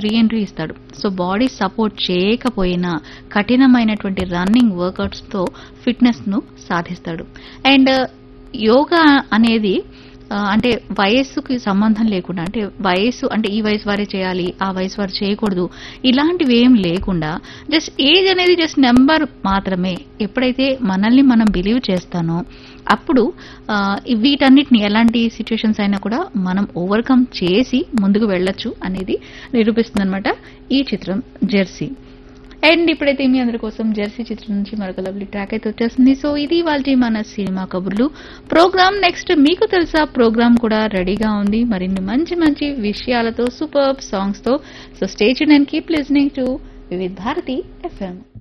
రీ reentry ఇస్తాడు so body support చేయకపోయినా కఠినమైనటువంటి రన్నింగ్ వర్కౌట్స్తో ఫిట్నెస్ను సాధిస్తాడు అండ్ యోగా అనేది ఆ, అంటే వయస్సుకి సంబంధం లేకుండా అంటే వయస్సు అంటే ఈ వయసు వారే చేయాలి ఆ వయసు వారు చేయకూడదు ఇలాంటివి ఏం లేకుండా జస్ట్ ఏజ్ అనేది జస్ట్ నెంబర్ మాత్రమే ఎప్పుడైతే మనల్ని మనం బిలీవ్ చేస్తానో అప్పుడు ఆ, ఈ వీటన్నిటిని ఎలాంటి సిచ్యుయేషన్స్ అయినా కూడా మనం ఓవర్కమ్ చేసి ముందుకు వెళ్ళొచ్చు అనేది నిరూపిస్తుంది ఈ చిత్రం జెర్సీ అండ్ ఇప్పుడైతే మీ అందరి కోసం జెర్సీ చిత్రం నుంచి మరొక లవ్లీ ట్రాక్ అయితే వచ్చేస్తుంది సో ఇది వాళ్ళ మన సినిమా కబుర్లు ప్రోగ్రామ్ నెక్స్ట్ మీకు తెలుసా ప్రోగ్రామ్ కూడా రెడీగా ఉంది మరిన్ని మంచి మంచి విషయాలతో సూపర్ సాంగ్స్ తో so stage and keep listening to Vividh Bharati FM